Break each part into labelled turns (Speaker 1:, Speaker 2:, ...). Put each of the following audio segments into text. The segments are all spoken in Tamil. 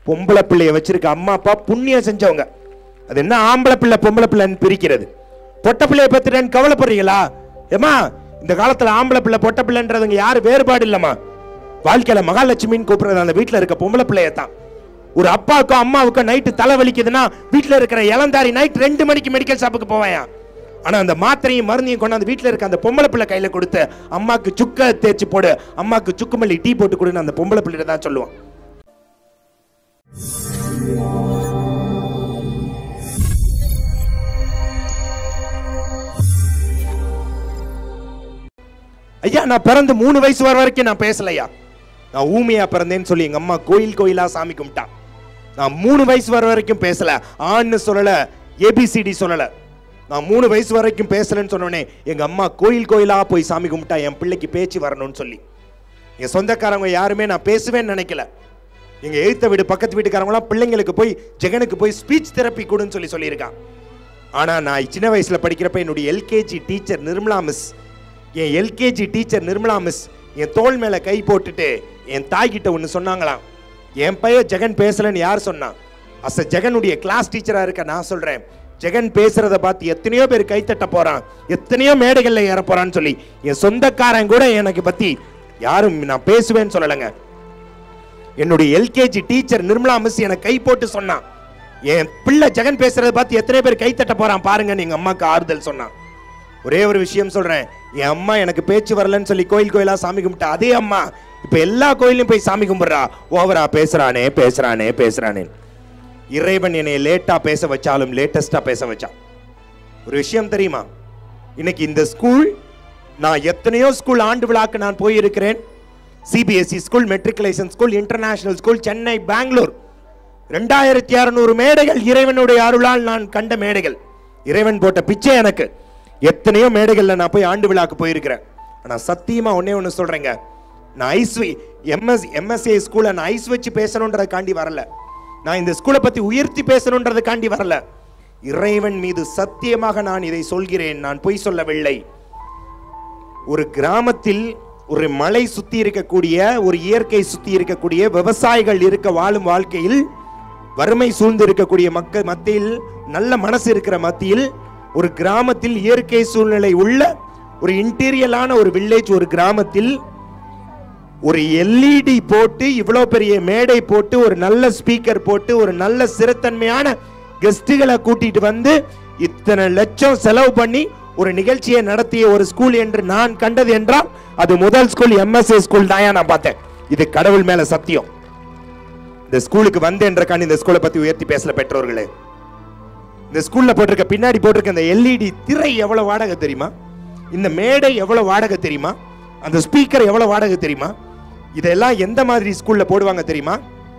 Speaker 1: பொம்பளை பிள்ளைய வச்சிருக்க அம்மா அப்பா புண்ணியம் செஞ்சவங்க அது என்ன ஆம்பளை பிள்ளை பொம்பளை பிள்ளைன்னு பிரிக்கிறது பொட்ட பிள்ளைய பத்திரன்னு கவலைப்படுறீங்களா ஏமா இந்த காலத்துல ஆம்பளை பிள்ளை பொட்ட பிள்ளைன்றதுங்க யாரு வேறுபாடு இல்லம்மா வாழ்க்கையில மகாலட்சுமின்னு கூப்பிடுறது அந்த வீட்டுல இருக்க பொம்பளை பிள்ளைய தான் ஒரு அப்பாவுக்கும் அம்மாவுக்கும் நைட்டு தலை வலிக்குதுன்னா வீட்டுல இருக்கிற இளந்தாரி நைட் ரெண்டு மணிக்கு மெடிக்கல் ஷாப்புக்கு போவாயா ஆனா அந்த மாத்திரையும் மருந்தையும் கொண்டாந்து வீட்டுல இருக்க அந்த பொம்பளை பிள்ளை கையில கொடுத்து அம்மாக்கு சுக்க தேய்ச்சி போடு அம்மாக்கு சுக்கு மல்லி டீ போட்டு கொடுன்னு அந்த பொம்பளை பிள்ளைகிட்ட தான் சொல்லுவான் ஐயா நான் பிறந்து மூணு வயசு வர வரைக்கும் நான் பேசலையா நான் ஊமையா பிறந்தேன்னு சொல்லி எங்க அம்மா கோயில் கோயிலா சாமி கும்பிட்டா நான் மூணு வயசு வர வரைக்கும் பேசல ஆண்னு சொல்லல ஏபிசிடி சொல்லல நான் மூணு வயசு வரைக்கும் பேசலன்னு சொன்னோடனே எங்க அம்மா கோயில் கோயிலா போய் சாமி கும்பிட்டா என் பிள்ளைக்கு பேச்சு வரணும்னு சொல்லி என் சொந்தக்காரங்க யாருமே நான் பேசுவேன்னு நினைக்கல எங்க எழுத்த வீடு பக்கத்து வீட்டுக்காரங்களாம் பிள்ளைங்களுக்கு போய் ஜெகனுக்கு போய் ஸ்பீச் தெரப்பி கொடுன்னு சொல்லி சொல்லியிருக்கான் ஆனா நான் சின்ன வயசுல படிக்கிறப்ப என்னுடைய எல்கேஜி டீச்சர் நிர்மலா மிஸ் என் எல்கேஜி டீச்சர் நிர்மலா மிஸ் என் தோள் மேல கை போட்டுட்டு என் தாய்கிட்ட ஒன்று சொன்னாங்களாம் என் பையன் ஜெகன் பேசலன்னு யார் சொன்னான் அஸ் ஜெகனுடைய கிளாஸ் டீச்சரா இருக்க நான் சொல்றேன் ஜெகன் பேசுறத பார்த்து எத்தனையோ பேர் கைத்தட்ட போறான் எத்தனையோ மேடைகள்ல ஏற போறான்னு சொல்லி என் சொந்தக்காரன் கூட எனக்கு பத்தி யாரும் நான் பேசுவேன்னு சொல்லலைங்க என்னுடைய எல்கேஜி டீச்சர் நிர்மலா மிஸ் எனக்கு கை போட்டு சொன்னான் என் பிள்ளை ஜெகன் பேசுறத பார்த்து எத்தனை பேர் கை தட்ட போறான் பாருங்கன்னு எங்க அம்மாக்கு ஆறுதல் சொன்னான் ஒரே ஒரு விஷயம் சொல்றேன் என் அம்மா எனக்கு பேச்சு வரலன்னு சொல்லி கோயில் கோயிலா சாமி கும்பிட்டா அதே அம்மா இப்ப எல்லா கோயிலையும் போய் சாமி கும்பிடுறா ஓவரா பேசுறானே பேசுறானே பேசுறானே இறைவன் என்னை லேட்டா பேச வச்சாலும் லேட்டஸ்டா பேச வச்சான் ஒரு விஷயம் தெரியுமா இன்னைக்கு இந்த ஸ்கூல் நான் எத்தனையோ ஸ்கூல் ஆண்டு விழாக்கு நான் போயிருக்கிறேன் CBSE school matriculation school international school Chennai Bangalore ரெண்டாயிரத்தி அறுநூறு மேடைகள் இறைவனுடைய அருளால் நான் கண்ட மேடைகள் இறைவன் போட்ட பிச்சை எனக்கு எத்தனையோ மேடைகள்ல நான் போய் ஆண்டு விழாக்கு போயிருக்கிறேன் ஆனா சத்தியமா ஒண்ணே ஒன்று சொல்றேங்க நான் ஐஸ் எம்எஸ் எம்எஸ்ஏ ஸ்கூலை நான் ஐஸ் வச்சு பேசணுன்றதுக்காண்டி வரல நான் இந்த ஸ்கூலை பத்தி உயர்த்தி பேசணுன்றதுக்காண்டி வரல இறைவன் மீது சத்தியமாக நான் இதை சொல்கிறேன் நான் பொய் சொல்லவில்லை ஒரு கிராமத்தில் ஒரு மலை சுத்தி இருக்கக்கூடிய ஒரு இயற்கை சுத்தி இருக்கக்கூடிய விவசாயிகள் இருக்க வாழும் வாழ்க்கையில் வறுமை சூழ்ந்து இருக்கக்கூடிய மக்கள் மத்தியில் நல்ல மனசு இருக்கிற மத்தியில் ஒரு கிராமத்தில் இயற்கை சூழ்நிலை உள்ள ஒரு இன்டீரியலான ஒரு வில்லேஜ் ஒரு கிராமத்தில் ஒரு எல்இடி போட்டு இவ்வளோ பெரிய மேடை போட்டு ஒரு நல்ல ஸ்பீக்கர் போட்டு ஒரு நல்ல சிறத்தன்மையான கெஸ்ட்டுகளை கூட்டிட்டு வந்து இத்தனை லட்சம் செலவு பண்ணி ஒரு நிகழ்ச்சியை நடத்திய ஒரு ஸ்கூல் என்று நான் கண்டது என்றால் அது முதல் ஸ்கூல் எம்எஸ்ஏ ஸ்கூல் தான் நான் பார்த்தேன் இது கடவுள் மேல சத்தியம் இந்த ஸ்கூலுக்கு வந்து என்றக்காண்டி இந்த ஸ்கூலை பத்தி உயர்த்தி பேசல பெற்றோர்களே இந்த ஸ்கூல்ல போட்டிருக்க பின்னாடி போட்டிருக்க இந்த எல்இடி திரை எவ்வளவு வாடகை தெரியுமா இந்த மேடை எவ்வளவு வாடகை தெரியுமா அந்த ஸ்பீக்கர் எவ்வளவு வாடகை தெரியுமா இதெல்லாம் எந்த மாதிரி ஸ்கூல்ல போடுவாங்க தெரியுமா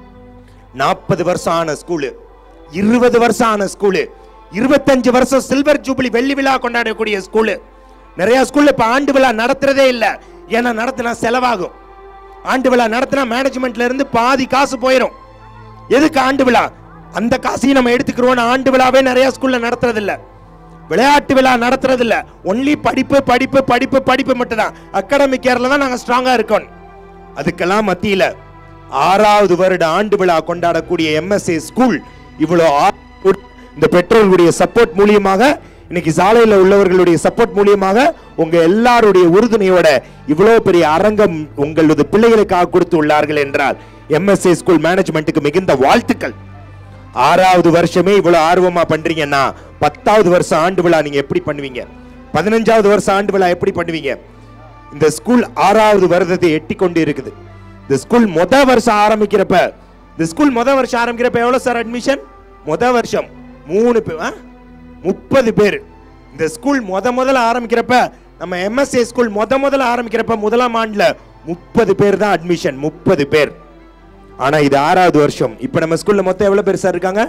Speaker 1: நாற்பது வருஷம் ஆன ஸ்கூலு இருபது வருஷம் ஆன ஸ்கூலு இருபத்தஞ்சு வருஷம் சில்வர் ஜூபிலி வெள்ளி விழா கொண்டாடக்கூடிய ஸ்கூலு நிறைய ஸ்கூல்ல இப்ப ஆண்டு விழா நடத்துறதே இல்ல ஏன்னா நடத்தினா செலவாகும் ஆண்டு விழா நடத்தினா மேனேஜ்மெண்ட்ல இருந்து பாதி காசு போயிடும் எதுக்கு ஆண்டு விழா அந்த காசையும் நம்ம எடுத்துக்கிறோம் ஆண்டு விழாவே நிறைய ஸ்கூல்ல நடத்துறது இல்ல விளையாட்டு விழா நடத்துறது இல்ல ஒன்லி படிப்பு படிப்பு படிப்பு படிப்பு மட்டும் தான் அகாடமிக் இயர்ல தான் நாங்க ஸ்ட்ராங்கா இருக்கோம் அதுக்கெல்லாம் மத்தியில ஆறாவது வருட ஆண்டு விழா கொண்டாடக்கூடிய எம்எஸ்ஏ ஸ்கூல் இவ்வளோ ஆ- இந்த பெற்றோர்களுடைய சப்போர்ட் மூலியமாக இன்னைக்கு சாலையில உள்ளவர்களுடைய சப்போர்ட் மூலியமாக உங்க எல்லாருடைய உறுதுணையோட இவ்வளவு பெரிய அரங்கம் உங்களது பிள்ளைகளுக்காக கொடுத்து உள்ளார்கள் என்றால் எம்எஸ்ஏ ஸ்கூல் மேனேஜ்மெண்ட்டுக்கு மிகுந்த வாழ்த்துக்கள் ஆறாவது வருஷமே இவ்வளவு ஆர்வமா பண்றீங்கன்னா பத்தாவது வருஷம் ஆண்டு விழா நீங்க எப்படி பண்ணுவீங்க பதினஞ்சாவது வருஷம் ஆண்டு விழா எப்படி பண்ணுவீங்க இந்த ஸ்கூல் ஆறாவது வருடத்தை எட்டி கொண்டு இருக்குது இந்த ஸ்கூல் முத வருஷம் ஆரம்பிக்கிறப்ப இந்த ஸ்கூல் முத வருஷம் ஆரம்பிக்கிறப்ப எவ்வளவு சார் அட்மிஷன் முத வருஷம் மூணு பேர் முப்பது பேர் இந்த ஸ்கூல் முத முதல்ல ஆரம்பிக்கிறப்ப நம்ம எம்எஸ்ஏ ஸ்கூல் முத முதல்ல ஆரம்பிக்கிறப்ப முதலாம் ஆண்டுல முப்பது பேர் தான் அட்மிஷன் முப்பது பேர் ஆனா இது ஆறாவது வருஷம் இப்ப நம்ம ஸ்கூல்ல மொத்தம் எவ்வளவு பேர் சார் இருக்காங்க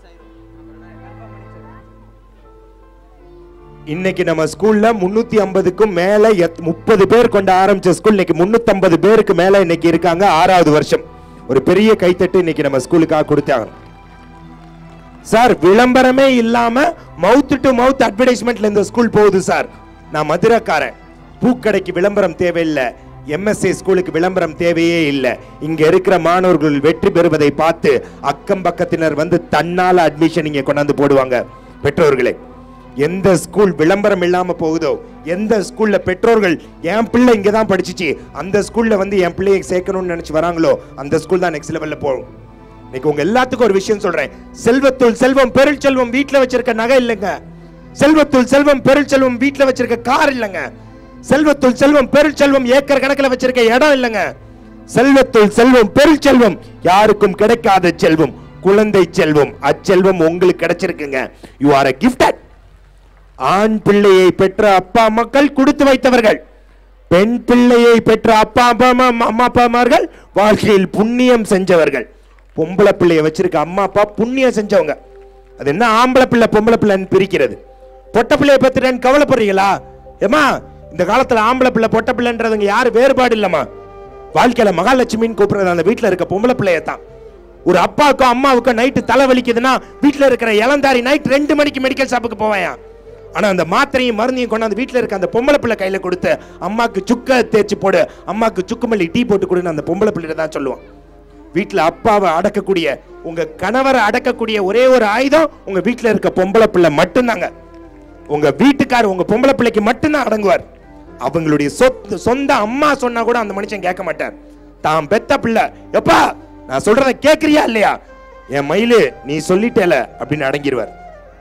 Speaker 1: இன்னைக்கு நம்ம ஸ்கூல்ல முன்னூத்தி ஐம்பதுக்கும் மேல எத்- முப்பது பேர் கொண்டு ஆரம்பிச்ச ஸ்கூல் இன்னைக்கு முன்னூத்தி ஐம்பது பேருக்கு மேல இன்னைக்கு இருக்காங்க ஆறாவது வருஷம் ஒரு பெரிய கைத்தட்டு இன்னைக்கு நம்ம ஸ்கூலுக்காக கொடுத்தாங்க சார் விளம்பரமே இல்லாம மவுத் டு மவுத் அட்வர்டைஸ்மெண்ட்ல இந்த ஸ்கூல் போகுது சார் நான் மதுரைக்காரன் பூக்கடைக்கு விளம்பரம் தேவையில்லை எம்எஸ்ஏ ஸ்கூலுக்கு விளம்பரம் தேவையே இல்லை இங்க இருக்கிற மாணவர்கள் வெற்றி பெறுவதை பார்த்து அக்கம் பக்கத்தினர் வந்து தன்னால அட்மிஷன் இங்க கொண்டாந்து போடுவாங்க பெற்றோர்களே எந்த ஸ்கூல் விளம்பரம் இல்லாம போகுதோ எந்த ஸ்கூல்ல பெற்றோர்கள் என் பிள்ளை இங்க தான் படிச்சுச்சு அந்த ஸ்கூல்ல வந்து என் பிள்ளையை சேர்க்கணும்னு நினைச்சு வராங்களோ அந்த ஸ்கூல் தான் நெக்ஸ்ட் லெவல்ல போகும் இன்னைக்கு உங்க எல்லாத்துக்கும் ஒரு விஷயம் சொல்றேன் செல்வத்துள் செல்வம் பெருள் செல்வம் வீட்டுல வச்சிருக்க நகை இல்லைங்க செல்வத்துள் செல்வம் பெருள் செல்வம் வீட்டுல வச்சிருக்க கார் இல்லைங்க செல்வத்துள் செல்வம் பெருள் செல்வம் ஏக்கர் கணக்குல வச்சிருக்க இடம் இல்லைங்க செல்வத்துள் செல்வம் பெருள் செல்வம் யாருக்கும் கிடைக்காத செல்வம் குழந்தை செல்வம் அச்செல்வம் உங்களுக்கு கிடைச்சிருக்குங்க யூ ஆர் a gifted ஆண் பிள்ளையை பெற்ற அப்பா மக்கள் கொடுத்து வைத்தவர்கள் பெண் பிள்ளையை பெற்ற அப்பா அப்பா அம்மா அம்மா அப்பாமார்கள் வாழ்க்கையில் புண்ணியம் செஞ்சவர்கள் பொம்பளை பிள்ளையை வச்சிருக்க அம்மா அப்பா புண்ணியம் செஞ்சவங்க அது என்ன ஆம்பளை பிள்ளை பொம்பளை பிள்ளைன்னு பிரிக்கிறது பொட்ட பிள்ளையை பத்திரன்னு கவலைப்படுறீங்களா ஏமா இந்த காலத்துல ஆம்பளை பிள்ளை பொட்ட பிள்ளைன்றதுங்க யாரு வேறுபாடு இல்லம்மா வாழ்க்கையில மகாலட்சுமின்னு கூப்பிடுறது அந்த வீட்டுல இருக்க பொம்பளை பிள்ளைய தான் ஒரு அப்பாவுக்கும் அம்மாவுக்கும் நைட்டு தலை வலிக்குதுன்னா வீட்டுல இருக்கிற இளந்தாரி நைட் ரெண்டு மணிக்கு மெடிக்கல் ஷாப்புக்கு போவாயா ஆனா அந்த மாத்திரையும் மருந்தையும் கொண்டாந்து வீட்டுல இருக்க அந்த பொம்பளை பிள்ளை கையில கொடுத்து அம்மாக்கு சுக்க தேய்ச்சி போடு அம்மாக்கு சுக்கு மல்லி டீ போட்டு கொடுன்னு அந்த பொம்பளை பிள்ளைகிட்ட தான் சொல்லுவான் வீட்டுல அப்பாவை அடக்கக்கூடிய உங்க கணவரை அடக்கக்கூடிய ஒரே ஒரு ஆயுதம் உங்க வீட்டுல இருக்க பொம்பளை பிள்ளை மட்டும்தாங்க உங்க வீட்டுக்கார் உங்க பொம்பளை பிள்ளைக்கு மட்டும்தான் அடங்குவார் அவங்களுடைய சொத்து சொந்த அம்மா சொன்னா கூட அந்த மனுஷன் கேட்க மாட்டார் தான் பெத்த பிள்ளை எப்பா நான் சொல்றத கேக்குறியா இல்லையா என் மயிலு நீ சொல்லிட்டேல அப்படின்னு அடங்கிடுவார்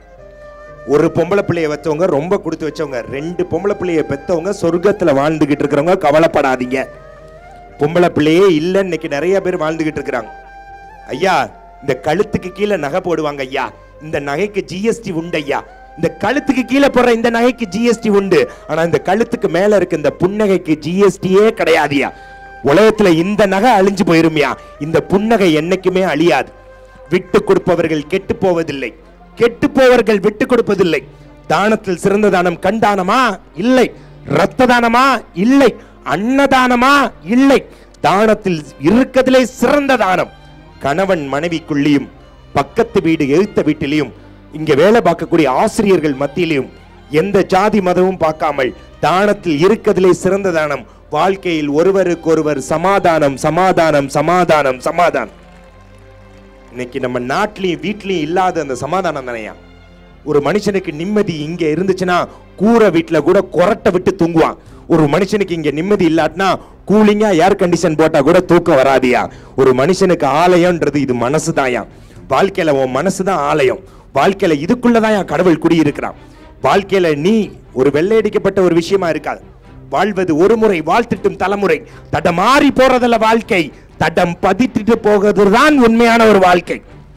Speaker 1: ஒரு பொம்பளை பிள்ளைய வச்சவங்க ரொம்ப கொடுத்து வச்சவங்க ரெண்டு பொம்பளை பிள்ளைய பெத்தவங்க சொர்க்கத்துல வாழ்ந்துகிட்டு இருக்கிறவங்க கவலைப்படாதீங்க பொம்பளை பிள்ளையே இல்லைன்னு இன்னைக்கு நிறைய பேர் வாழ்ந்துகிட்டு இருக்கிறாங்க ஐயா இந்த கழுத்துக்கு கீழே நகை போடுவாங்க ஐயா இந்த நகைக்கு ஜிஎஸ்டி உண்டு ஐயா இந்த கழுத்துக்கு கீழே போடுற இந்த நகைக்கு ஜிஎஸ்டி உண்டு ஆனா இந்த கழுத்துக்கு மேல இருக்க இந்த புன்னகைக்கு ஜிஎஸ்டியே கிடையாதுயா உலகத்துல இந்த நகை அழிஞ்சு போயிருமியா இந்த புன்னகை என்னைக்குமே அழியாது விட்டு கொடுப்பவர்கள் கெட்டு போவதில்லை கெட்டு போவர்கள் விட்டு கொடுப்பதில்லை தானத்தில் சிறந்த தானம் கண் தானமா இல்லை இரத்த தானமா இல்லை அன்னதானமா இல்லை தானத்தில் இருக்கதிலே சிறந்த தானம் கணவன் மனைவிக்குள்ளேயும் பக்கத்து வீடு எழுத்த வீட்டிலையும் இங்க வேலை பார்க்கக்கூடிய ஆசிரியர்கள் மத்தியிலையும் எந்த ஜாதி மதமும் பார்க்காமல் தானத்தில் இருக்கதிலே சிறந்த தானம் வாழ்க்கையில் ஒருவருக்கொருவர் சமாதானம் சமாதானம் சமாதானம் சமாதானம் இன்னைக்கு நம்ம நாட்டிலையும் வீட்லயும் இல்லாத அந்த சமாதானம் தானையா ஒரு மனுஷனுக்கு நிம்மதி இங்க இருந்துச்சுன்னா கூரை வீட்டுல கூட கொரட்டை விட்டு தூங்குவான் ஒரு மனுஷனுக்கு இங்க நிம்மதி இல்லாட்டினா கூலிங்கா ஏர் கண்டிஷன் போட்டா கூட தூக்கம் வராதியா ஒரு மனுஷனுக்கு ஆலயம்ன்றது இது மனசுதாயா வாழ்க்கையில உன் மனசுதான் ஆலயம் வாழ்க்கையில இதுக்குள்ளதான் கடவுள் குடியிருக்கிறான் வாழ்க்கையில நீ ஒரு வெள்ளையடிக்கப்பட்ட ஒரு விஷயமா இருக்காது வாழ்வது ஒரு முறை வாழ்த்திட்டும் தலைமுறை தடமாறி போறதல்ல வாழ்க்கை தடம் பதித்திட்டு போகிறதுதான் உண்மையான ஒரு வாழ்க்கை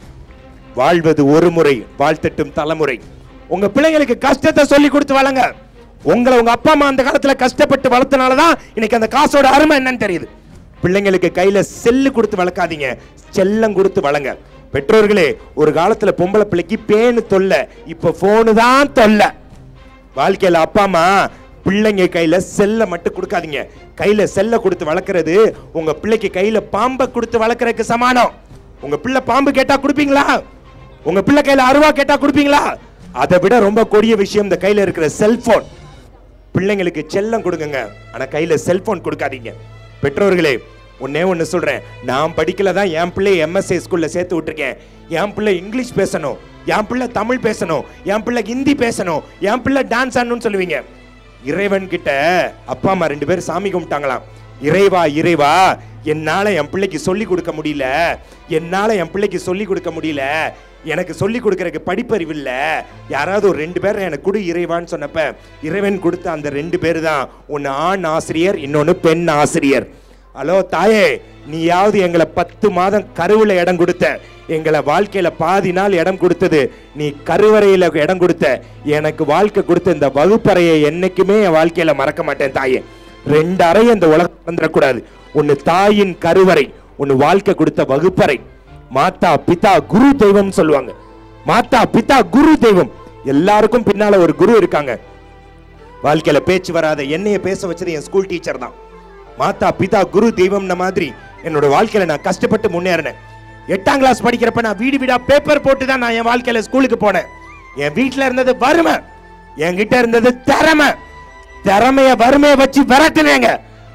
Speaker 1: வாழ்வது ஒரு முறை வாழ்த்தட்டும் தலைமுறை உங்க பிள்ளைங்களுக்கு கஷ்டத்தை சொல்லி கொடுத்து வளங்க உங்களை உங்க அப்பா அம்மா அந்த காலத்துல கஷ்டப்பட்டு வளர்த்தனாலதான் இன்னைக்கு அந்த காசோட அருமை என்னன்னு தெரியுது பிள்ளைங்களுக்கு கையில செல்லு கொடுத்து வளர்க்காதீங்க செல்லம் கொடுத்து வளங்க பெற்றோர்களே ஒரு காலத்துல பொம்பளை பிள்ளைக்கு பேனு தொல்லை இப்ப போனு தான் தொல்லை வாழ்க்கையில அப்பா அம்மா பிள்ளைங்க கையில செல்ல மட்டும் கொடுக்காதீங்க கையில செல்ல கொடுத்து வளர்க்கறது உங்க பிள்ளைக்கு கையில பாம்பை கொடுத்து வளர்க்கறதுக்கு சமானம் உங்க பிள்ளை பாம்பு கேட்டா கொடுப்பீங்களா உங்க பிள்ளை கையில அருவா கேட்டா கொடுப்பீங்களா அதை விட ரொம்ப கொடிய விஷயம் இந்த கையில இருக்கிற செல்போன் பிள்ளைங்களுக்கு செல்லம் கொடுங்க ஆனா கையில செல்போன் கொடுக்காதீங்க பெற்றோர்களே ஒன்னே ஒன்னு சொல்றேன் நான் படிக்கல தான் என் பிள்ளை எம்எஸ்ஏ ஸ்கூல்ல சேர்த்து விட்டுருக்கேன் என் பிள்ளை இங்கிலீஷ் பேசணும் என் பிள்ளை தமிழ் பேசணும் என் பிள்ளை ஹிந்தி பேசணும் என் பிள்ளை டான்ஸ் ஆடணும்னு சொல்லுவீங்க இறைவன் கிட்ட அப்பா அம்மா ரெண்டு பேரும் சாமி கும்பிட்டாங்களாம் இறைவா இறைவா என்னால என் பிள்ளைக்கு சொல்லி கொடுக்க முடியல என்னால என் பிள்ளைக்கு சொல்லி கொடுக்க முடியல எனக்கு சொல்லி கொடுக்கறதுக்கு படிப்பறிவு இல்ல யாராவது ஒரு ரெண்டு பேர் எனக்கு கொடு இறைவான்னு சொன்னப்ப இறைவன் கொடுத்த அந்த ரெண்டு பேர் தான் ஒன்னு ஆண் ஆசிரியர் இன்னொன்னு பெண் ஆசிரியர் ஹலோ தாயே நீயாவது எங்களை பத்து மாதம் கருவுல இடம் கொடுத்த எங்களை வாழ்க்கையில பாதி நாள் இடம் கொடுத்தது நீ கருவறையில இடம் கொடுத்த எனக்கு வாழ்க்கை கொடுத்த இந்த வகுப்பறையை என்னைக்குமே என் வாழ்க்கையில மறக்க மாட்டேன் தாயே ரெண்டு அறை இந்த உலகம் வந்துடக்கூடாது ஒன்னு தாயின் கருவறை ஒன்னு வாழ்க்கை கொடுத்த வகுப்பறை மாதா பிதா குரு தெய்வம் சொல்லுவாங்க மாதா பிதா குரு தெய்வம் எல்லாருக்கும் பின்னால ஒரு குரு இருக்காங்க வாழ்க்கையில பேச்சு வராத என்னைய பேச வச்சது என் ஸ்கூல் டீச்சர் தான் மாதா பிதா குரு தெய்வம்ன மாதிரி என்னோட வாழ்க்கையில நான் கஷ்டப்பட்டு முன்னேறினேன் எட்டாம் கிளாஸ் படிக்கிறப்ப நான் வீடு வீடா பேப்பர் போட்டு தான் நான் என் வாழ்க்கையில ஸ்கூலுக்கு போனேன் என் வீட்டுல இருந்தது வறுமை என்கிட்ட இருந்தது திறமை திறமைய வறுமையை வச்சு விரட்டுனேங்க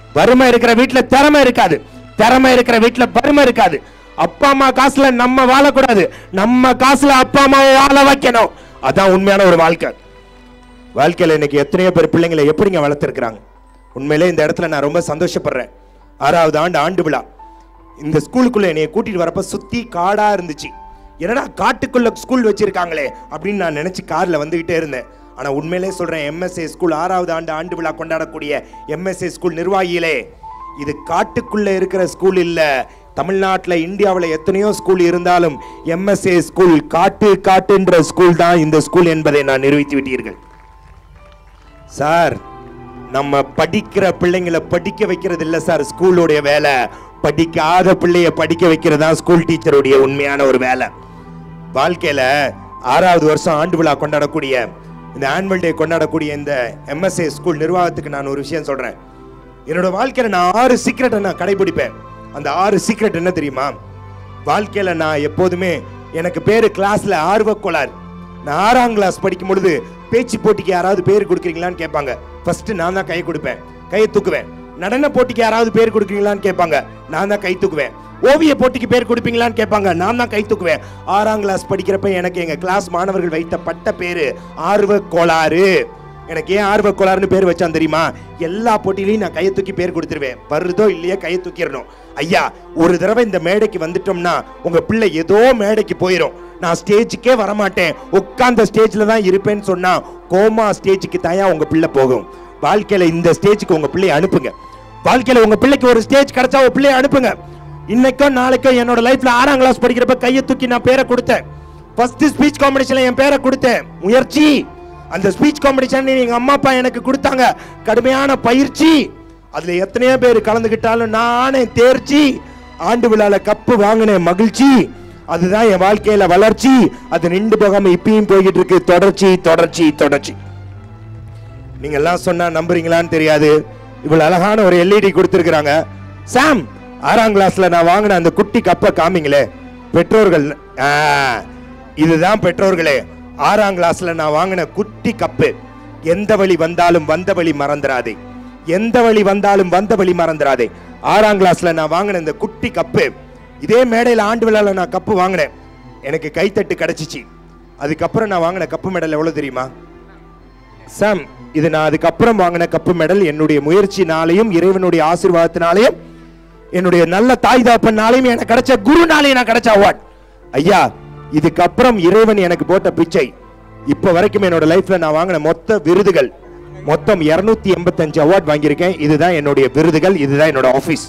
Speaker 1: வறுமை இருக்கிற வீட்டுல திறமை இருக்காது திறமை இருக்கிற வீட்டுல வறுமை இருக்காது அப்பா அம்மா காசுல நம்ம வாழக்கூடாது நம்ம காசுல அப்பா அம்மாவை வாழ வைக்கணும் அதான் உண்மையான ஒரு வாழ்க்கை வாழ்க்கையில இன்னைக்கு எத்தனையோ பேர் பிள்ளைங்களை எப்படிங்க வளர்த்துருக்குறாங்க உண்மையிலே இந்த இடத்துல நான் ரொம்ப சந்தோஷப்படுறேன் ஆறாவது ஆண்டு ஆண்டு விழா இந்த ஸ்கூலுக்குள்ள என்னைய கூட்டிட்டு வரப்ப சுத்தி காடா இருந்துச்சு என்னடா காட்டுக்குள்ள ஸ்கூல் வச்சிருக்காங்களே அப்படின்னு நான் நினைச்சு கார்ல வந்துகிட்டே இருந்தேன் ஆனா உண்மையிலே சொல்றேன் எம்எஸ்ஏ ஸ்கூல் ஆறாவது ஆண்டு ஆண்டு விழா கொண்டாடக்கூடிய எம்எஸ்ஏ ஸ்கூல் நிர்வாகிகளே இது காட்டுக்குள்ள இருக்கிற ஸ்கூல் இல்ல தமிழ்நாட்டில் இந்தியாவில் எத்தனையோ ஸ்கூல் இருந்தாலும் எம்எஸ்ஏ ஸ்கூல் காட்டு காட்டுன்ற ஸ்கூல் தான் இந்த ஸ்கூல் என்பதை நான் நிரூபித்து விட்டீர்கள் சார் நம்ம படிக்கிற பிள்ளைங்களை படிக்க வைக்கிறது இல்ல சார் ஸ்கூலோடைய வேலை படிக்காத பிள்ளைய படிக்க வைக்கிறது தான் ஸ்கூல் டீச்சருடைய உண்மையான ஒரு வேலை வாழ்க்கையில ஆறாவது வருஷம் ஆண்டு விழா கொண்டாடக்கூடிய இந்த ஆனுவல் டே கொண்டாடக்கூடிய இந்த எம்எஸ்ஏ ஸ்கூல் நிர்வாகத்துக்கு நான் ஒரு விஷயம் சொல்றேன் என்னோட வாழ்க்கையில நான் ஆறு சீக்ரெட்டை நான் கடைபிடிப்பேன் அந்த ஆறு சீக்ரெட் என்ன தெரியுமா வாழ்க்கையில நான் எப்போதுமே எனக்கு பேரு கிளாஸ்ல ஆர்வ கோளாறு நான் ஆறாம் கிளாஸ் படிக்கும் பொழுது பேச்சு போட்டிக்கு யாராவது பேர் கொடுக்குறீங்களான்னு கேட்பாங்க ஃபர்ஸ்ட் நான் தான் கை கொடுப்பேன் கையை தூக்குவேன் நடன போட்டிக்கு யாராவது பேர் கொடுக்குறீங்களான்னு கேட்பாங்க நான் தான் கை தூக்குவேன் ஓவிய போட்டிக்கு பேர் கொடுப்பீங்களான்னு கேட்பாங்க நான் தான் கை தூக்குவேன் ஆறாம் கிளாஸ் படிக்கிறப்ப எனக்கு எங்க கிளாஸ் மாணவர்கள் வைத்த பட்ட பேரு ஆர்வ கோளாறு எனக்கு ஏன் ஆர்வ கோளாறுன்னு பேர் வச்சான் தெரியுமா எல்லா போட்டியிலையும் நான் கையை தூக்கி பேர் கொடுத்துருவேன் வருதோ இல்லையோ கையை தூக்கிடணும் ஐயா ஒரு தடவை இந்த மேடைக்கு வந்துட்டோம்னா உங்க பிள்ளை ஏதோ மேடைக்கு போயிடும் நான் ஸ்டேஜுக்கே வரமாட்டேன் உட்கார்ந்த ஸ்டேஜ்ல தான் இருப்பேன்னு சொன்னா கோமா ஸ்டேஜுக்கு தாயா உங்க பிள்ளை போகும் வாழ்க்கையில இந்த ஸ்டேஜுக்கு உங்க பிள்ளைய அனுப்புங்க வாழ்க்கையில உங்க பிள்ளைக்கு ஒரு ஸ்டேஜ் கிடைச்சா உங்க பிள்ளைய அனுப்புங்க இன்னைக்கோ நாளைக்கோ என்னோட லைஃப்ல ஆறாம் கிளாஸ் படிக்கிறப்ப கையை தூக்கி நான் பேரை கொடுத்தேன் ஃபர்ஸ்ட் ஸ்பீச் காம்படிஷன்ல என் பேரை கொடுத்தேன் முயற்சி அந்த ஸ்பீச் காம்படிஷன் எங்க அம்மா அப்பா எனக்கு கொடுத்தாங்க கடுமையான பயிற்சி அதுல எத்தனையோ பேர் கலந்துக்கிட்டாலும் நானே தேர்ச்சி ஆண்டு விழால கப்பு வாங்கினேன் மகிழ்ச்சி அதுதான் என் வாழ்க்கையில வளர்ச்சி அது நின்று போகாம இப்பயும் போய்கிட்டு இருக்கு தொடர்ச்சி தொடர்ச்சி தொடர்ச்சி நீங்க எல்லாம் சொன்னா நம்புறீங்களான்னு தெரியாது இவ்வளவு அழகான ஒரு எல்இடி கொடுத்திருக்கிறாங்க சாம் ஆறாம் கிளாஸ்ல நான் வாங்கின அந்த குட்டி கப்பை காமிங்களே பெற்றோர்கள் ஆ, இதுதான் பெற்றோர்களே ஆறாம் கிளாஸ்ல நான் வாங்கின குட்டி கப்பு எந்த வழி வந்தாலும் வந்த வழி மறந்துடாதே எந்த வழி வந்தாலும் வந்த வழி மறந்துடாதே ஆறாம் கிளாஸ்ல நான் வாங்கின இந்த குட்டி கப்பு இதே மேடையில் ஆண்டு விழால நான் கப்பு வாங்கினேன் எனக்கு கைத்தட்டு கிடைச்சிச்சு அதுக்கப்புறம் நான் வாங்கின கப்பு மெடல் எவ்வளவு தெரியுமா சாம் இது நான் அதுக்கப்புறம் வாங்கின கப்பு மெடல் என்னுடைய முயற்சினாலையும் இறைவனுடைய ஆசீர்வாதத்தினாலையும் என்னுடைய நல்ல தாய் தாப்பனாலையும் எனக்கு கிடைச்ச குருனாலையும் நான் கிடைச்ச அவார்ட் ஐயா இதுக்கப்புறம் இறைவன் எனக்கு போட்ட பிச்சை இப்ப வரைக்கும் என்னோட லைஃப்ல நான் வாங்கின மொத்த விருதுகள் மொத்தம் 285 எண்பத்தஞ்சு அவார்ட் வாங்கியிருக்கேன் இதுதான் என்னுடைய விருதுகள் இதுதான் என்னோட ஆபீஸ்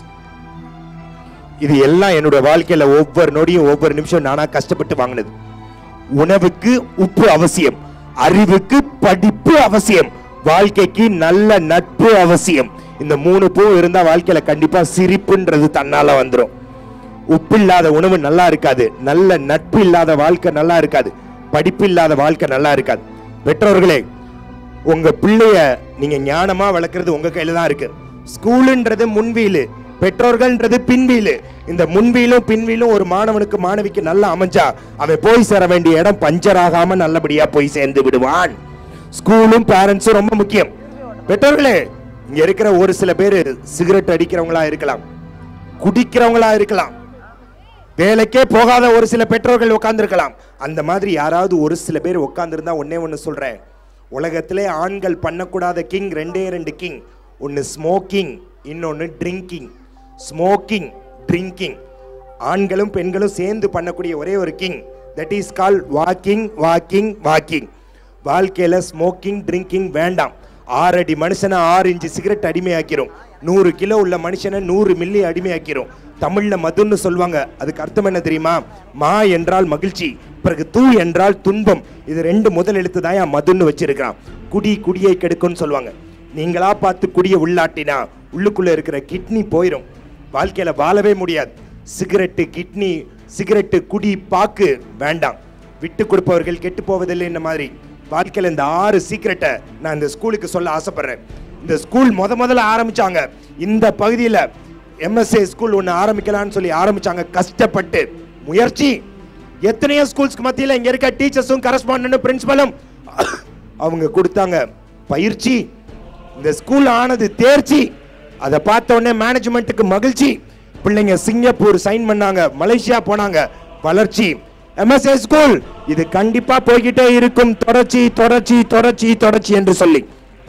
Speaker 1: இது எல்லாம் என்னோட வாழ்க்கையில ஒவ்வொரு நொடியும் ஒவ்வொரு நிமிஷம் நானா கஷ்டப்பட்டு வாங்கினது உணவுக்கு உப்பு அவசியம் அறிவுக்கு படிப்பு அவசியம் வாழ்க்கைக்கு நல்ல நட்பு அவசியம் இந்த மூணு பூ இருந்தா வாழ்க்கையில கண்டிப்பா சிரிப்புன்றது தன்னால வந்துரும் உப்பு இல்லாத உணவு நல்லா இருக்காது நல்ல நட்பு இல்லாத வாழ்க்கை நல்லா இருக்காது படிப்பு இல்லாத வாழ்க்கை நல்லா இருக்காது பெற்றோர்களே உங்க பிள்ளைய நீங்க ஞானமா வளர்க்கறது உங்க கையில தான் இருக்கு ஸ்கூலுன்றது முன்வீலு பெற்றோர்கள்ன்றது பின்வீலு இந்த முன்வீலும் பின்வீலும் ஒரு மாணவனுக்கு மாணவிக்கு நல்லா அமைஞ்சா அவன் போய் சேர வேண்டிய இடம் பஞ்சர் ஆகாம நல்லபடியா போய் சேர்ந்து விடுவான் ஸ்கூலும் பேரண்ட்ஸும் ரொம்ப முக்கியம் பெற்றோர்களே இங்க இருக்கிற ஒரு சில பேர் சிகரெட் அடிக்கிறவங்களா இருக்கலாம் குடிக்கிறவங்களா இருக்கலாம் வேலைக்கே போகாத ஒரு சில பெற்றோர்கள் உட்கார்ந்திருக்கலாம் அந்த மாதிரி யாராவது ஒரு சில பேர் உட்கார்ந்திருந்தா ஒண்ணே ஒன்று சொல்றேன் உலகத்திலே ஆண்கள் பண்ணக்கூடாத கிங் ரெண்டே ரெண்டு கிங் ஒன்று ஸ்மோக்கிங் இன்னொன்று ட்ரிங்கிங் ஸ்மோக்கிங் ட்ரிங்கிங் ஆண்களும் பெண்களும் சேர்ந்து பண்ணக்கூடிய ஒரே ஒரு king that is call walking walking walking வாழ்க்கையில ஸ்மோக்கிங் ட்ரிங்கிங் வேண்டாம் ஆறு அடி மனுஷனை ஆறு இன்ச்சு சிகரெட் அடிமையாக்கிறோம் நூறு கிலோ உள்ள மனுஷனை நூறு மில்லி அடிமையாக்கிறோம் தமிழ்ல மதுன்னு சொல்லுவாங்க அதுக்கு அர்த்தம் என்ன தெரியுமா மா என்றால் மகிழ்ச்சி பிறகு தூ என்றால் துன்பம் இது ரெண்டு முதல் எழுத்து தான் மதுன்னு வச்சிருக்கிறான் குடி குடியை கெடுக்கும்னு சொல்லுவாங்க நீங்களா பார்த்து குடியை உள்ளாட்டினா உள்ளுக்குள்ள இருக்கிற கிட்னி போயிடும் வாழ்க்கையில வாழவே முடியாது சிகரெட்டு கிட்னி சிகரெட்டு குடி பாக்கு வேண்டாம் விட்டு கொடுப்பவர்கள் கெட்டு போவதில்லை இந்த மாதிரி வாழ்க்கையில இந்த ஆறு சீக்கிரட்டை நான் இந்த ஸ்கூலுக்கு சொல்ல ஆசைப்படுறேன் இந்த ஸ்கூல் முத முதல்ல ஆரம்பிச்சாங்க இந்த பகுதியில எம்எஸ்ஏ ஸ்கூல் ஒன்று ஆரம்பிக்கலாம்னு சொல்லி ஆரம்பிச்சாங்க கஷ்டப்பட்டு முயற்சி எத்தனையோ ஸ்கூல்ஸ்க்கு மத்தியில இங்க இருக்க டீச்சர்ஸும் கரஸ்பாண்டும் பிரின்சிபலும் அவங்க கொடுத்தாங்க பயிற்சி இந்த ஸ்கூல் ஆனது தேர்ச்சி அதை பார்த்த உடனே மேனேஜ்மெண்ட்டுக்கு மகிழ்ச்சி பிள்ளைங்க சிங்கப்பூர் சைன் பண்ணாங்க மலேசியா போனாங்க வளர்ச்சி எம்எஸ்ஏ ஸ்கூல் இது கண்டிப்பா போய்கிட்டே இருக்கும் தொடர்ச்சி தொடர்ச்சி தொடர்ச்சி தொடர்ச்சி என்று சொல்லி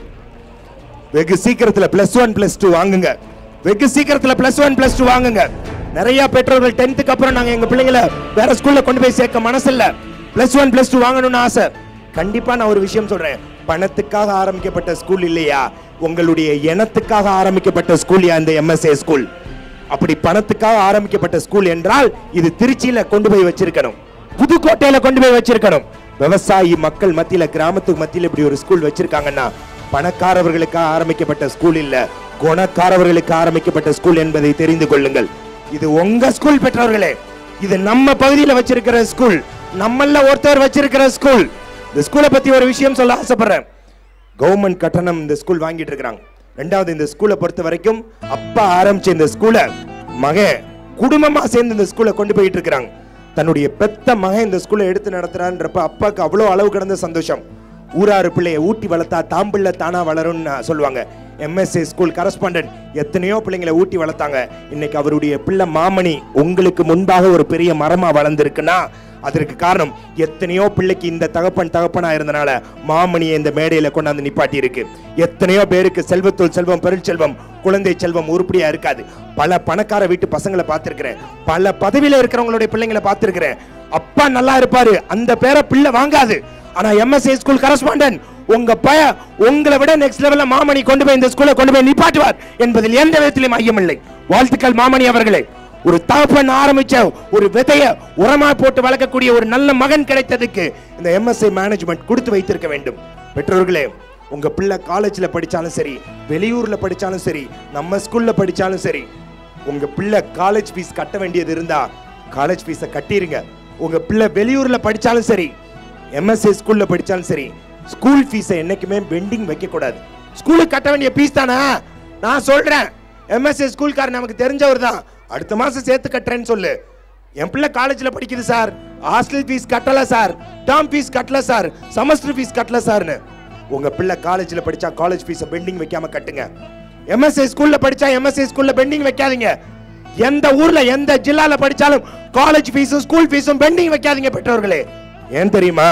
Speaker 1: வெகு சீக்கிரத்துல பிளஸ் ஒன் பிளஸ் டூ வாங்குங்க வெகு சீக்கிரத்துல பிளஸ் ஒன் பிளஸ் டூ வாங்குங்க நிறைய பெற்றோர்கள் டென்த்துக்கு அப்புறம் நாங்க எங்க பிள்ளைங்களை வேற ஸ்கூல்ல கொண்டு போய் சேர்க்க மனசில்ல பிளஸ் ஒன் பிளஸ் டூ வாங்கணும்னு ஆசை கண்டிப்பா நான் ஒரு விஷயம் சொல்றேன் பணத்துக்காக ஆரம்பிக்கப்பட்ட ஸ்கூல் இல்லையா உங்களுடைய இனத்துக்காக ஆரம்பிக்கப்பட்ட ஸ்கூல் இந்த எம்எஸ்ஏ ஸ்கூல் அப்படி பணத்துக்காக ஆரம்பிக்கப்பட்ட ஸ்கூல் என்றால் இது திருச்சியில கொண்டு போய் வச்சிருக்கணும் புதுக்கோட்டையில கொண்டு போய் வச்சிருக்கணும் விவசாயி மக்கள் மத்தியில கிராமத்துக்கு மத்தியில இப்படி ஒரு ஸ்கூல் வச்சிருக்காங்கன்னா பணக்காரவர்களுக்காக ஆரம்பிக்கப்பட்ட ஸ்கூல் இல்ல குணக்காரவர்களுக்கு ஆரம்பிக்கப்பட்ட ஸ்கூல் என்பதை தெரிந்து கொள்ளுங்கள் இது உங்க ஸ்கூல் பெற்றவர்களே இது நம்ம பகுதியில் வச்சிருக்கிற ஸ்கூல் நம்மள ஒருத்தர் வச்சிருக்கிற ஸ்கூல் இந்த ஸ்கூலை பத்தி ஒரு விஷயம் சொல்ல ஆசைப்படுறேன் கவர்மெண்ட் கட்டணம் இந்த ஸ்கூல் வாங்கிட்டு இருக்கிறாங்க ரெண்டாவது இந்த ஸ்கூலை பொறுத்த வரைக்கும் அப்பா ஆரம்பிச்ச இந்த ஸ்கூலை மகன் குடும்பமா சேர்ந்து இந்த ஸ்கூலை கொண்டு போயிட்டு இருக்கிறாங்க தன்னுடைய பெத்த மகன் இந்த ஸ்கூலை எடுத்து நடத்துறான்றப்ப அப்பாவுக்கு அவ்வளோ அளவு கடந்த சந்தோஷம் ஊராறு பிள்ளையை ஊட்டி வளர்த்தா தாம்பிள்ளை தானா வளரும்னு சொல்லுவாங்க எம்எஸ்ஏ ஸ்கூல் கரஸ்பாண்டன்ட் எத்தனையோ பிள்ளைங்களை ஊட்டி வளர்த்தாங்க இன்னைக்கு அவருடைய பிள்ளை மாமணி உங்களுக்கு முன்பாக ஒரு பெரிய மரமா வளர்ந்துருக்குன்னா அதற்கு காரணம் எத்தனையோ பிள்ளைக்கு இந்த தகப்பன் தகப்பனா இருந்தனால மாமணியை இந்த மேடையில கொண்டாந்து நிப்பாட்டி இருக்கு எத்தனையோ பேருக்கு செல்வத்துள் செல்வம் பெருஞ்செல்வம் குழந்தை செல்வம் உருப்படியா இருக்காது பல பணக்கார வீட்டு பசங்களை பார்த்திருக்கிறேன் பல பதவியில இருக்கிறவங்களுடைய பிள்ளைங்களை பார்த்திருக்கிறேன் அப்பா நல்லா இருப்பாரு அந்த பேரை பிள்ளை வாங்காது ஆனா எம்எஸ்ஏ ஸ்கூல் கரஸ்பாண்டன்ட் உங்க பய உங்களை விட நெக்ஸ்ட் லெவல்ல மாமணி கொண்டு போய் இந்த ஸ்கூலை கொண்டு போய் நிப்பாட்டுவார் என்பதில் எந்த விதத்திலும் ஐயமில்லை வாழ்த்துக்கள் மாமணி அவர்களே ஒரு தகப்பன் ஆரம்பிச்ச ஒரு விதைய உரமா போட்டு வளர்க்கக்கூடிய ஒரு நல்ல மகன் கிடைத்ததுக்கு இந்த எம்எஸ்ஐ மேனேஜ்மெண்ட் கொடுத்து வைத்திருக்க வேண்டும் பெற்றோர்களே உங்க பிள்ளை காலேஜ்ல படிச்சாலும் சரி வெளியூர்ல படிச்சாலும் சரி நம்ம ஸ்கூல்ல படிச்சாலும் சரி உங்க பிள்ளை காலேஜ் ஃபீஸ் கட்ட வேண்டியது இருந்தா காலேஜ் ஃபீஸை கட்டிருங்க உங்க பிள்ளை வெளியூர்ல படிச்சாலும் சரி எம்எஸ்ஏ ஸ்கூல்ல படிச்சாலும் சரி ஸ்கூல் ஃபீஸை என்னைக்குமே பெண்டிங் வைக்க கூடாது ஸ்கூலுக்கு கட்ட வேண்டிய ஃபீஸ் தானே நான் சொல்றேன் எம்எஸ்ஏ ஸ்கூல்காரர் நமக்கு தெரிஞ்சவர் தான் அடுத்த மாசம் சேர்த்து கட்டுறேன்னு சொல்லு என் பிள்ளை காலேஜ்ல படிக்குது சார் ஹாஸ்டல் ஃபீஸ் கட்டல சார் டேர்ம் ஃபீஸ் கட்டல சார் செமஸ்டர் ஃபீஸ் கட்டல சார்னு உங்க பிள்ளை காலேஜ்ல படிச்சா காலேஜ் ஃபீஸை பெண்டிங் வைக்காம கட்டுங்க எம்எஸ்ஏ ஸ்கூல்ல படிச்சா எம்எஸ்ஏ ஸ்கூல்ல பெண்டிங் வைக்காதீங்க எந்த ஊர்ல எந்த ஜில்லால படிச்சாலும் காலேஜ் ஃபீஸும் ஸ்கூல் ஃபீஸும் பெண்டிங் வைக்காதீங்க பெற்றோர்களே ஏன் தெரியுமா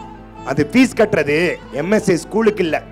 Speaker 1: அது ஃபீஸ் கட்டுறது எம்எஸ்ஏ ஸ்கூலுக்கு இல்ல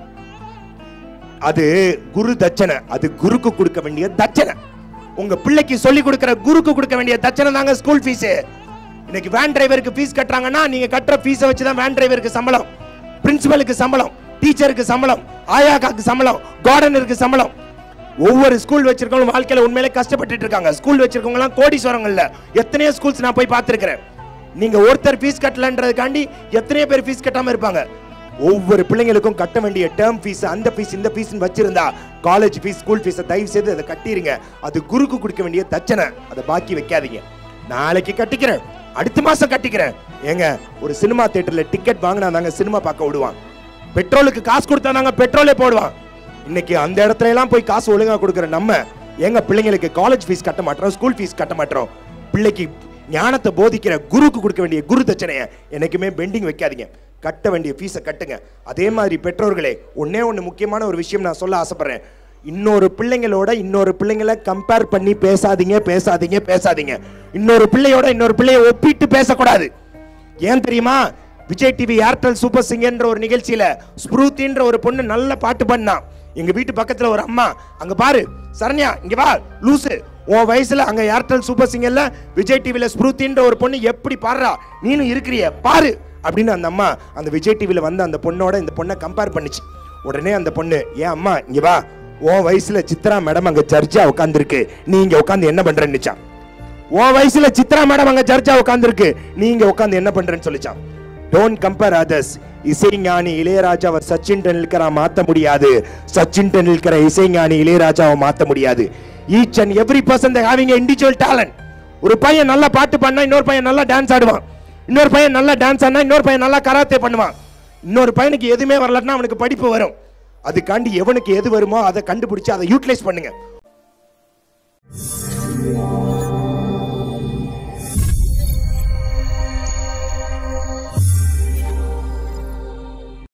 Speaker 1: அது குரு தட்சணை அது குருக்கு கொடுக்க வேண்டிய தட்சணை உங்க பிள்ளைக்கு சொல்லி கொடுக்கிற குருக்கு கொடுக்க வேண்டிய தட்சணை தாங்க ஸ்கூல் ஃபீஸ் இன்னைக்கு வேன் டிரைவருக்கு ஃபீஸ் கட்டுறாங்கன்னா நீங்க கட்டுற ஃபீஸை வச்சு தான் வேன் டிரைவருக்கு சம்பளம் பிரின்சிபலுக்கு சம்பளம் டீச்சருக்கு சம்பளம் ஆயாக்காக்கு சம்பளம் கார்டனருக்கு சம்பளம் ஒவ்வொரு ஸ்கூல் வச்சிருக்கவங்க வாழ்க்கையில உண்மையிலே கஷ்டப்பட்டுட்டு இருக்காங்க ஸ்கூல் வச்சிருக்கவங்க எல்லாம் கோடீஸ்வரங்கள்ல எத்தனையோ ஸ்கூல்ஸ் நான் போய் பார்த்திருக்கிறேன் நீங்க ஒருத்தர் ஃபீஸ் கட்டலன்றதுக்காண்டி எத்தனையோ பேர் ஃபீஸ் கட்டாம இருப்பாங்க ஒவ்வொரு பிள்ளைங்களுக்கும் கட்ட வேண்டிய டேர்ம் ஃபீஸ் அந்த ஃபீஸ் இந்த ஃபீஸ் வச்சிருந்தா காலேஜ் ஃபீஸ் ஸ்கூல் ஃபீஸை தயவு செய்து அதை கட்டிருங்க அது குருக்கு கொடுக்க வேண்டிய தட்சணை அதை பாக்கி வைக்காதீங்க நாளைக்கு கட்டிக்கிறேன் அடுத்த மாசம் கட்டிக்கிறேன் ஏங்க ஒரு சினிமா தியேட்டர்ல டிக்கெட் வாங்கினா தாங்க சினிமா பார்க்க விடுவான் பெட்ரோலுக்கு காசு கொடுத்தா தாங்க பெட்ரோலே போடுவான் இன்னைக்கு அந்த இடத்துல எல்லாம் போய் காசு ஒழுங்கா கொடுக்குற நம்ம எங்க பிள்ளைங்களுக்கு காலேஜ் ஃபீஸ் கட்ட மாட்டோம் ஸ்கூல் ஃபீஸ் கட்ட மாட்டோம் பிள்ளைக்கு ஞானத்தை போதிக்கிற குருக்கு கொடுக்க வேண்டிய குரு தட்சணையை என்னைக்குமே பெண்டிங் வைக்காதீங்க கட்ட வேண்டிய ஃபீஸை கட்டுங்க அதே மாதிரி பெற்றோர்களே ஒண்ணே ஒன்று முக்கியமான ஒரு விஷயம் நான் சொல்ல ஆசைப்படுறேன் இன்னொரு பிள்ளைங்களோட இன்னொரு பிள்ளைங்களை கம்பேர் பண்ணி பேசாதீங்க பேசாதீங்க பேசாதீங்க இன்னொரு பிள்ளையோட இன்னொரு பிள்ளையை ஒப்பிட்டு பேசக்கூடாது ஏன் தெரியுமா விஜய் டிவி ஏர்டெல் சூப்பர் சிங்கர்ன்ற ஒரு நிகழ்ச்சியில ஸ்ப்ரூத்தின்ற ஒரு பொண்ணு நல்ல பாட்டு பண்ணா எங்க வீட்டு பக்கத்துல ஒரு அம்மா அங்க பாரு சரண்யா இங்க வா லூசு உன் வயசுல அங்க ஏர்டெல் சூப்பர் சிங்கர்ல விஜய் டிவில ஸ்ப்ரூத்தின்ற ஒரு பொண்ணு எப்படி பாடுறா நீனும் இருக்கிறிய பாரு அப்படின்னு அந்த அம்மா அந்த விஜய் டிவில வந்து அந்த பொண்ணோட இந்த பொண்ணை கம்பேர் பண்ணுச்சு உடனே அந்த பொண்ணு ஏன் அம்மா இங்க வா உன் வயசுல சித்ரா மேடம் அங்க ஜட்ஜா உட்காந்துருக்கு நீ இங்க உட்காந்து என்ன பண்றேன்னுச்சான் உன் வயசுல சித்ரா மேடம் அங்க ஜட்ஜா உட்காந்துருக்கு நீங்க உட்காந்து என்ன பண்றேன்னு சொல்லிச்சான் டோன்ட் கம்பேர் அதர்ஸ் இசைஞானி இளையராஜாவை சச்சின் டெண்டுல்கரா மாத்த முடியாது சச்சின் டெண்டுல்கரை இசைஞானி இளையராஜாவை மாத்த முடியாது each and every person having individual talent ஒரு பையன் நல்லா பாட்டு பண்ணா இன்னொரு பையன் நல்லா டான்ஸ் ஆடுவான் இன்னொரு பையன் நல்லா டான்ஸ் ஆடினா இன்னொரு பையன் நல்லா கராத்தே பண்ணுவான் இன்னொரு பையனுக்கு எதுவுமே வரலன்னா அவனுக்கு படிப்பு வரும் அதுக்காண்டி எவனுக்கு எது வருமோ அதை கண்டுபிடிச்சு அதை யூட்டிலைஸ் பண்ணுங்க